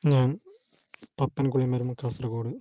ഞാൻ പപ്പൻ കുളിമരം കാസർഗോഡ്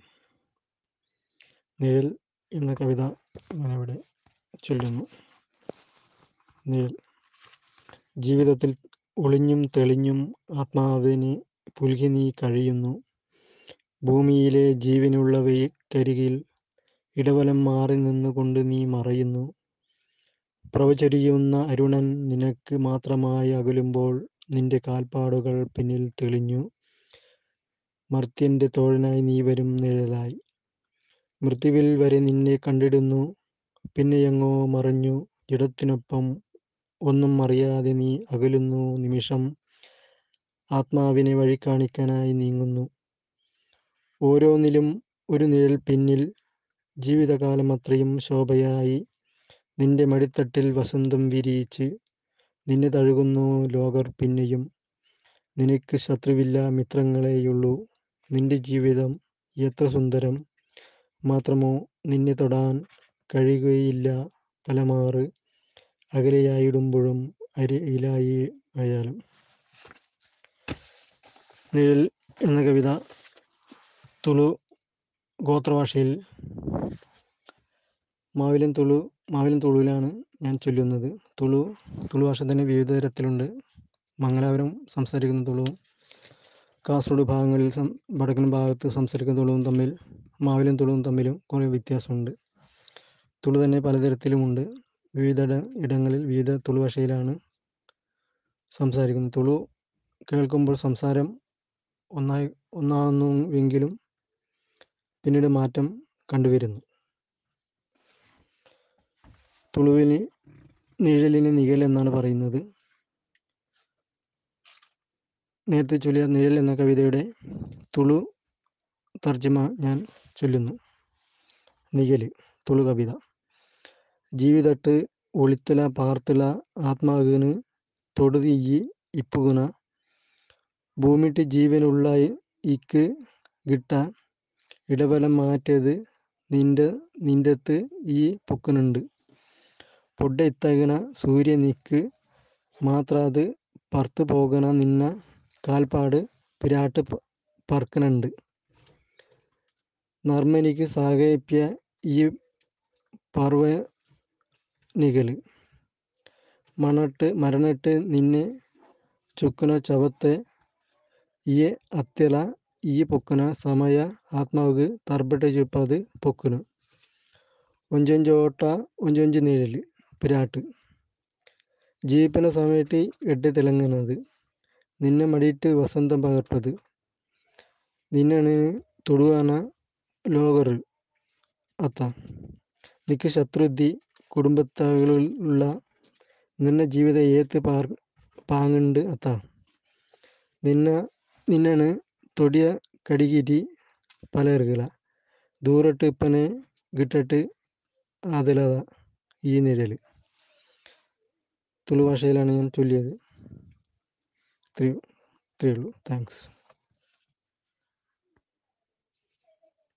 നിഴൽ എന്ന കവിത ഞാനിവിടെ ചൊല്ലുന്നു നിഴൽ ജീവിതത്തിൽ ഒളിഞ്ഞും തെളിഞ്ഞും ആത്മാവിനെ പുൽകി നീ കഴിയുന്നു ഭൂമിയിലെ ജീവനുള്ളവയ്ക്കരികിൽ ഇടവലം മാറി നിന്നുകൊണ്ട് നീ മറയുന്നു പ്രവചരിയുന്ന അരുണൻ നിനക്ക് മാത്രമായി അകലുമ്പോൾ നിന്റെ കാൽപ്പാടുകൾ പിന്നിൽ തെളിഞ്ഞു മർത്യൻ്റെ തോഴനായി നീ വരും നിഴലായി മൃത്യുവിൽ വരെ നിന്നെ കണ്ടിടുന്നു പിന്നെയെങ്ങോ മറഞ്ഞു ജഡത്തിനൊപ്പം ഒന്നും അറിയാതെ നീ അകലുന്നു നിമിഷം ആത്മാവിനെ വഴി കാണിക്കാനായി നീങ്ങുന്നു ഓരോന്നിലും ഒരു നിഴൽ പിന്നിൽ ജീവിതകാലം അത്രയും ശോഭയായി നിന്റെ മടിത്തട്ടിൽ വസന്തം വിരിയിച്ച് നിന്നെ തഴുകുന്നു ലോകർ പിന്നെയും നിനക്ക് ശത്രുവില്ല മിത്രങ്ങളെയുള്ളൂ നിന്റെ ജീവിതം എത്ര സുന്ദരം മാത്രമോ നിന്നെ തൊടാൻ കഴിയുകയില്ല പലമാറ് അകലെയായിടുമ്പോഴും അരികിലായി ആയാലും നിഴൽ എന്ന കവിത തുളു ഗോത്രഭാഷയിൽ മാവിലൻ തുളു മാവിലൻ തുളുവിലാണ് ഞാൻ ചൊല്ലുന്നത് തുളു തുളു ഭാഷ തന്നെ വിവിധ തരത്തിലുണ്ട് മംഗലാപുരം സംസാരിക്കുന്ന തുളുവും കാസർഗോഡ് ഭാഗങ്ങളിൽ സം വടക്കൻ ഭാഗത്ത് സംസാരിക്കുന്ന തുളുവും തമ്മിൽ മാവിലൻ തുളുവും തമ്മിലും കുറേ വ്യത്യാസമുണ്ട് തുളു തന്നെ പലതരത്തിലുമുണ്ട് വിവിധ ഇടങ്ങളിൽ വിവിധ തുളു ഭാഷയിലാണ് സംസാരിക്കുന്നത് തുളു കേൾക്കുമ്പോൾ സംസാരം ഒന്നായി ഒന്നാകുന്നുവെങ്കിലും പിന്നീട് മാറ്റം കണ്ടുവരുന്നു തുളുവിന് നിഴലിന് നിഴൽ എന്നാണ് പറയുന്നത് നേരത്തെ ചൊല്ലിയ നിഴൽ എന്ന കവിതയുടെ തുളു തർജ്ജമ ഞാൻ ചൊല്ലുന്നു നിഴൽ തുളു കവിത ജീവിതട്ട് ഒളിത്തല പാർത്തല ആത്മാവിന് തൊടുതീയി ഇപ്പുകുന ഭൂമിട്ട് ജീവനുള്ള ഇക്ക് കിട്ട ഇടവലം മാറ്റത് നിന്റെ നിൻ്റെത്ത് ഈ പൊക്കുന്നുണ്ട് പൊഡ ഇത്തകന സൂര്യ നിക്ക് മാത്രത് പറത്ത് പോകണ നിന്ന കാൽപ്പാട് പിരാട്ട് പറക്കണുണ്ട് നർമ്മനിക്ക് സാകേപ്യ ഈ പർവ നികല് മണട്ട് മരണട്ട് നിന്നെ ചുക്കുന ചവത്തെ ഈ അത്യല ഈ പൊക്കുന സമയ ആത്മാവ് തർബട്ട ചുപ്പത് പൊക്കുന ഒഞ്ചൊഞ്ചോട്ട ഒഞ്ചൊഞ്ച് നീഴല് പിരാട്ട് ജീപ്പന സമയത്ത് എട്ട് തിളങ്ങുന്നത് നിന്നെ മടിയിട്ട് വസന്തം പകർപ്പത് നിന്നാണ് തൊടുവാന ലോകർ അത്ത നിക്ക് ശത്രുദ്ധി കുടുംബത്തകളുള്ള നിന്ന ജീവിത ഏത്ത് പാർ പാങ്ങുണ്ട് അത്ത നിന്ന നിന്നാണ് തൊടിയ കടികിരി പലർകള ദൂരട്ട് ഇപ്പനെ കിട്ടിട്ട് അതിലത ഈ നിഴൽ തുളു ഭാഷയിലാണ് ഞാൻ ചൊല്ലിയത് ഇത്രയേ ഇത്രയേ ഉള്ളൂ താങ്ക്സ്